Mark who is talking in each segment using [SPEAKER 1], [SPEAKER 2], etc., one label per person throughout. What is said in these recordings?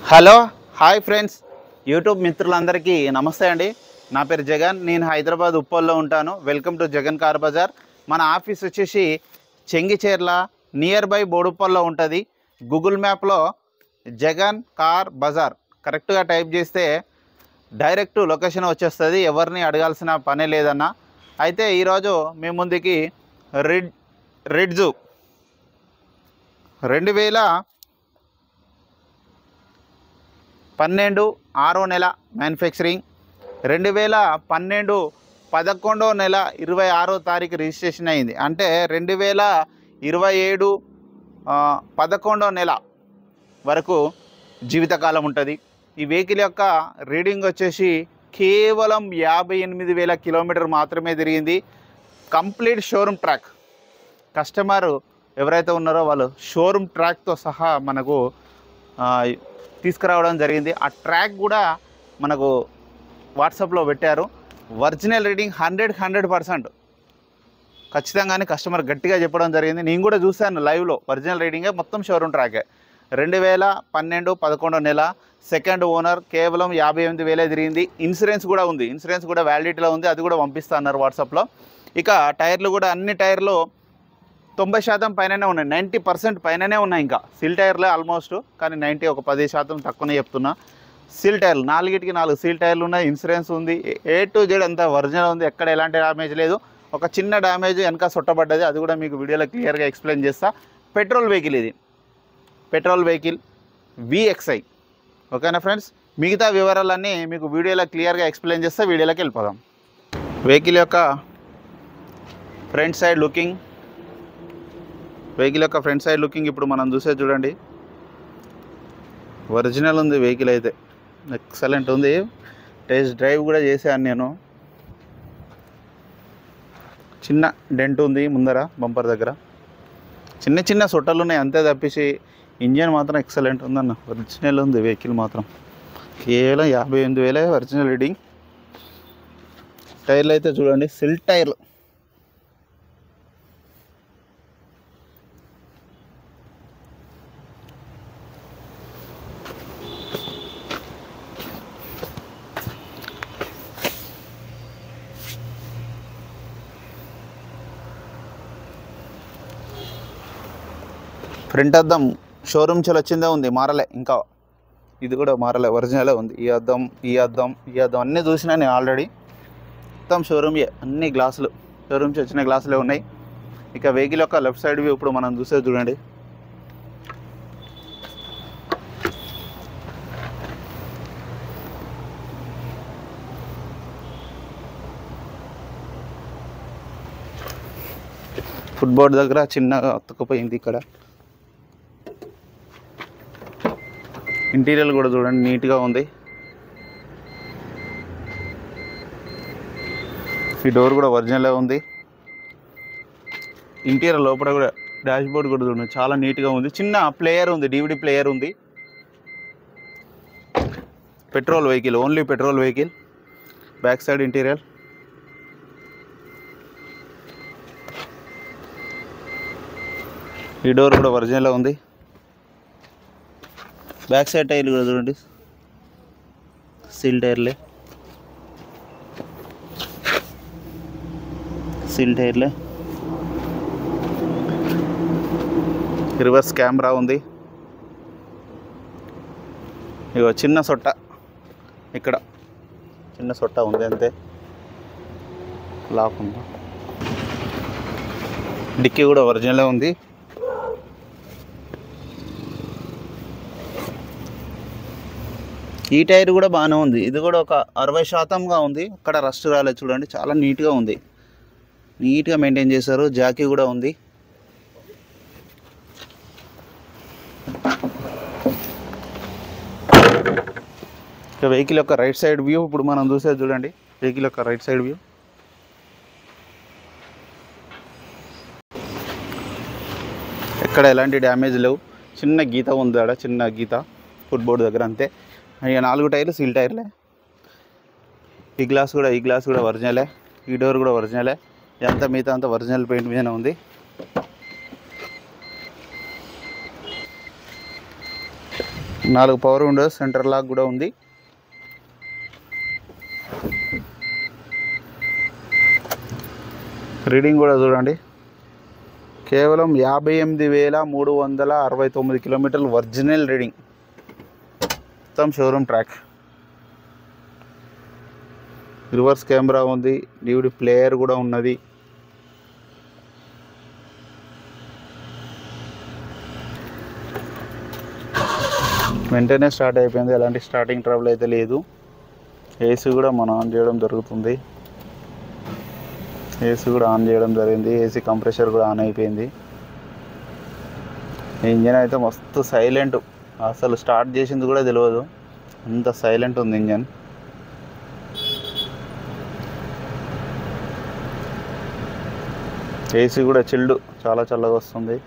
[SPEAKER 1] hello hi friends YouTube మిత్రులందరికీ నమస్తే అండి నా పేరు జగన్ నేను హైదరాబాద్ ఉప్పల్లో ఉంటాను welcome to Jagan car Bazar మన ఆఫీస్ వచ్చేసి చెంగిచేర్ల నియర్ బై బోడుప్పల్లో ఉంటుంది గూగుల్ మ్యాప్లో జగన్ కార్ బజార్ కరెక్ట్గా టైప్ చేస్తే డైరెక్ట్ లొకేషన్ వచ్చేస్తుంది ఎవరిని అడగాల్సిన పనే లేదన్న అయితే ఈరోజు మీ ముందుకి రెడ్ రెడ్ జూ రెండు వేల పన్నెండు ఆరో నెల మ్యానుఫ్యాక్చరింగ్ రెండు వేల పన్నెండు పదకొండో నెల ఇరవై ఆరో తారీఖు రిజిస్ట్రేషన్ అయింది అంటే రెండు వేల ఇరవై ఏడు ఆ, పదకొండో నెల వరకు జీవితకాలం ఉంటుంది ఈ వెహికల్ యొక్క రీడింగ్ వచ్చేసి కేవలం యాభై ఎనిమిది వేల కిలోమీటర్ మాత్రమే తిరిగింది కంప్లీట్ షోరూమ్ ట్రాక్ కస్టమర్ ఎవరైతే ఉన్నారో వాళ్ళు షోరూమ్ ట్రాక్తో సహా మనకు ఆ, తీసుకురావడం జరిగింది ఆ ట్రాక్ కూడా మనకు వాట్సాప్లో పెట్టారు original reading hundred hundred percent ఖచ్చితంగానే కస్టమర్ గట్టిగా చెప్పడం జరిగింది నేను కూడా చూశాను లైవ్లో ఒరిజినల్ రీడింగే మొత్తం షోరూమ్ ట్రాకే రెండు వేల పన్నెండు పదకొండో నెల సెకండ్ ఓనర్ కేవలం యాభై ఎనిమిది వేలే తిరిగింది ఇన్సూరెన్స్ కూడా ఉంది ఇన్సూరెన్స్ కూడా వ్యాలిడిటీలో ఉంది అది కూడా పంపిస్తా అన్నారు వాట్సాప్లో ఇక టైర్లు కూడా అన్ని టైర్లు తొంభై శాతం పైననే ఉన్నాయి నైంటీ పర్సెంట్ పైననే ఉన్నాయి ఇంకా సిల్ టైర్లే ఆల్మోస్ట్ కానీ నైంటీ ఒక పది శాతం తక్కువనే చెప్తున్నా సీల్ టైర్లు నాలుగిటికి నాలుగు సీల్ టైర్లు ఉన్నాయి ఇన్సూరెన్స్ ఉంది ఏ టు జెడ్ అంతా ఒరిజినల్ ఉంది ఎక్కడ ఎలాంటి డ్యామేజ్ లేదు ఒక చిన్న డ్యామేజ్ వెనక సొట్టబడ్డది అది కూడా మీకు వీడియోలో క్లియర్గా ఎక్స్ప్లెయిన్ చేస్తా పెట్రోల్ వెహికల్ ఇది పెట్రోల్ వెహికల్ విఎక్స్ఐ ఓకేనా ఫ్రెండ్స్ మిగతా వివరాలన్నీ మీకు వీడియోలో క్లియర్గా ఎక్స్ప్లెయిన్ చేస్తే వీడియోలోకి వెళ్ళిపోదాం వెహికల్ యొక్క ఫ్రంట్ సైడ్ లుకింగ్ వెహికల్ యొక్క ఫ్రంట్ సైడ్ లుకింగ్ ఇప్పుడు మనం చూసే చూడండి ఒరిజినల్ ఉంది వెహికల్ అయితే ఎక్సలెంట్ ఉంది టెస్ట్ డ్రైవ్ కూడా చేశాను నేను చిన్న డెంట్ ఉంది ముందర బంపర్ దగ్గర చిన్న చిన్న సొట్టలు ఉన్నాయి అంతే తప్పించి ఇంజన్ మాత్రం ఎక్సలెంట్ ఉందన్న ఒరిజినల్ ఉంది వెహికల్ మాత్రం కేవలం యాభై ఎనిమిది వేలే ఒరిజినల్ రీడింగ్ టైర్లు అయితే చూడండి సిల్ టైర్లు ఫ్రంట్ అద్దం షోరూమ్ నుంచి వచ్చిందే ఉంది మారలే ఇంకా ఇది కూడా మారలే ఒరిజినలే ఉంది ఈ అద్దం ఈ అద్దం ఈ అద్దం అన్నీ చూసినా నేను ఆల్రెడీ మొత్తం షోరూమ్ అన్ని గ్లాసులు షోరూమ్ నుంచి వచ్చిన గ్లాసులే ఉన్నాయి ఇక వెహికల్ యొక్క లెఫ్ట్ సైడ్ వ్యూ ఇప్పుడు మనం చూసేది చూడండి ఫుట్బోర్డ్ దగ్గర చిన్నగా అతుక్కుపోయింది ఇక్కడ ఇంటీరియర్ కూడా చూడండి నీట్గా ఉంది ఈ డోర్ కూడా ఒరిజినలే ఉంది ఇంటీరియర్ లోపల కూడా డాష్ బోర్డ్ కూడా చూడండి చాలా నీట్గా ఉంది చిన్న ప్లేయర్ ఉంది డివిడి ప్లేయర్ ఉంది petrol vehicle only petrol vehicle back side interior ఈ డోర్ కూడా ఒరిజినల్ ఉంది బ్యాక్ సైడ్ టైర్లు కూడా చూడండి సీల్ టైర్లే సీల్ టైర్లే రివర్స్ కెమెరా ఉంది ఇగో చిన్న సొట్ట ఇక్కడ చిన్న సొట్ట ఉంది అంతే లాక్ ఉంది డిక్కీ కూడా ఒరిజినలే ఉంది ఈ టైర్ కూడా బాగానే ఉంది ఇది కూడా ఒక అరవై శాతంగా ఉంది అక్కడ రస్ట్ రాలేదు చూడండి చాలా నీట్గా ఉంది నీట్గా మెయింటైన్ చేశారు జాకీ కూడా ఉంది ఇక వెహికల్ యొక్క రైట్ సైడ్ వ్యూ ఇప్పుడు మనం చూసేది చూడండి వెహికల్ యొక్క రైట్ సైడ్ వ్యూ ఎక్కడ ఎలాంటి డ్యామేజ్ లేవు చిన్న గీత ఉంది ఆడ చిన్న గీత ఫుట్బోర్డ్ దగ్గర అంతే ఇక నాలుగు టైర్లు సీల్ టైర్లే ఈ గ్లాస్ కూడా ఈ గ్లాస్ కూడా ఒరిజినలే ఈ డోర్ కూడా ఒరిజినలే ఇదంతా మిగతా అంతా ఒరిజినల్ పెయింట్ మీదనే ఉంది నాలుగు పవర్ విండోస్ సెంటర్ లాక్ కూడా ఉంది రీడింగ్ కూడా చూడండి కేవలం యాభై ఎనిమిది వేల మూడు వందల అరవై తొమ్మిది కిలోమీటర్లు ఒరిజినల్ రీడింగ్ మొత్తం షోరూమ్ ట్రాక్ రివర్స్ కెమెరా ఉంది డివిడి ప్లేయర్ కూడా ఉన్నది వెంటనే స్టార్ట్ అయిపోయింది ఎలాంటి స్టార్టింగ్ ట్రబుల్ అయితే లేదు ఏసీ కూడా మనం ఆన్ చేయడం జరుగుతుంది ఏసీ కూడా ఆన్ చేయడం జరిగింది ఏసీ కంప్రెషర్ కూడా ఆన్ అయిపోయింది ఇంజన్ అయితే మస్తు సైలెంట్ అసలు స్టార్ట్ చేసింది కూడా తెలియదు అంత సైలెంట్ ఉంది ఇంజన్ ఏసీ కూడా చిల్డ్ చాలా చల్లగా వస్తుంది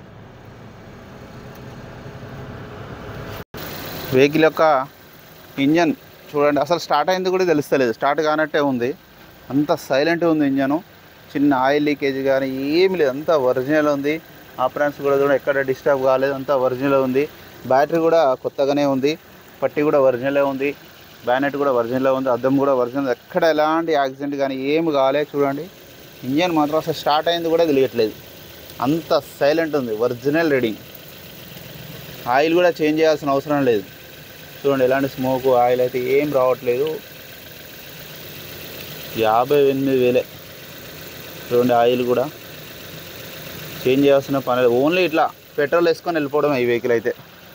[SPEAKER 1] వెహికల్ యొక్క ఇంజన్ చూడండి అసలు స్టార్ట్ అయింది కూడా తెలుస్తలేదు స్టార్ట్ కానట్టే ఉంది అంత సైలెంట్ ఉంది ఇంజను చిన్న ఆయిల్ లీకేజ్ కానీ ఏమి లేదు అంతా ఒరిజినల్ ఉంది ఆపరెన్స్ కూడా కూడా ఎక్కడ డిస్టర్బ్ కాలేదు అంతా ఒరిజినల్ ఉంది బ్యాటరీ కూడా కొత్తగానే ఉంది పట్టి కూడా ఒరిజినలే ఉంది బ్యానెట్ కూడా ఒరిజినలే ఉంది అద్దం కూడా ఒరిజినల్ ఎక్కడ ఎలాంటి యాక్సిడెంట్ కానీ ఏమి కాలేదు చూడండి ఇంజన్ మాత్రం అసలు స్టార్ట్ అయింది కూడా తెలియట్లేదు అంత సైలెంట్ ఉంది ఒరిజినల్ రీడింగ్ ఆయిల్ కూడా చేంజ్ చేయాల్సిన అవసరం లేదు చూడండి ఎలాంటి స్మోక్ ఆయిల్ అయితే ఏం రావట్లేదు యాభై ఎనిమిది వేలే చూడండి ఆయిల్ కూడా చేంజ్ చేయాల్సిన పని లేదు ఓన్లీ ఇట్లా పెట్రోల్ వేసుకొని వెళ్ళిపోవడం ఈ వెహికల్ అయితే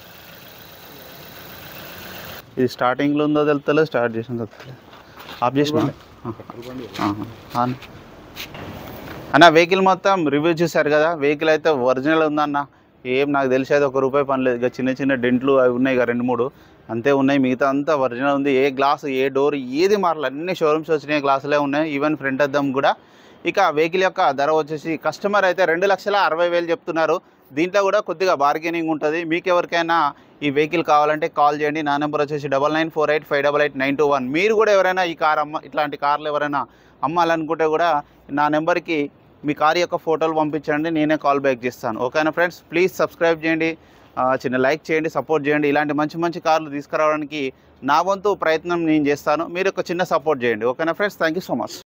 [SPEAKER 1] ఇది స్టార్టింగ్లో ఉందో తెలుస్తలేదు స్టార్ట్ చేసిన తెలుస్తలేదు ఆఫ్ చేసిన ఆన్ అన్న వెహికల్ మొత్తం రివ్యూ చూశారు కదా వెహికల్ అయితే ఒరిజినల్ ఉందన్న ఏం నాకు తెలిసి అయితే ఒక రూపాయి పని లేదు ఇక చిన్న చిన్న డెంట్లు అవి ఉన్నాయి ఇక రెండు మూడు అంతే ఉన్నాయి మిగతా అంతా ఒరిజినల్ ఉంది ఏ గ్లాస్ ఏ డోర్ ఏది మారలే అన్ని షోరూమ్స్ వచ్చినాయి గ్లాసులే ఉన్నాయి ఈవెన్ ఫ్రంట్ అద్దం కూడా ఇక వెహికల్ యొక్క ధర వచ్చేసి కస్టమర్ అయితే రెండు లక్షల అరవై వేలు చెప్తున్నారు దీంట్లో కూడా కొద్దిగా బార్గెనింగ్ ఉంటుంది మీకు ఎవరికైనా ఈ వెహికల్ కావాలంటే కాల్ చేయండి నా నెంబర్ వచ్చేసి double nine four eight five double eight nine two one మీరు కూడా ఎవరైనా ఈ కార్ అమ్మ ఇట్లాంటి కార్లు ఎవరైనా అమ్మాలనుకుంటే కూడా నా నెంబర్కి మీ కార్ యొక్క ఫోటోలు పంపించండి నేనే కాల్ బ్యాక్ చేస్తాను ఓకేనా ఫ్రెండ్స్ ప్లీజ్ సబ్స్క్రైబ్ చేయండి ఆ, చిన్న లైక్ చేయండి సపోర్ట్ చేయండి ఇలాంటి మంచి మంచి కార్లు తీసుకురావడానికి నా వంతు ప్రయత్నం నేను చేస్తాను మీరు ఒక చిన్న సపోర్ట్ చేయండి ఓకేనా friends thank you so much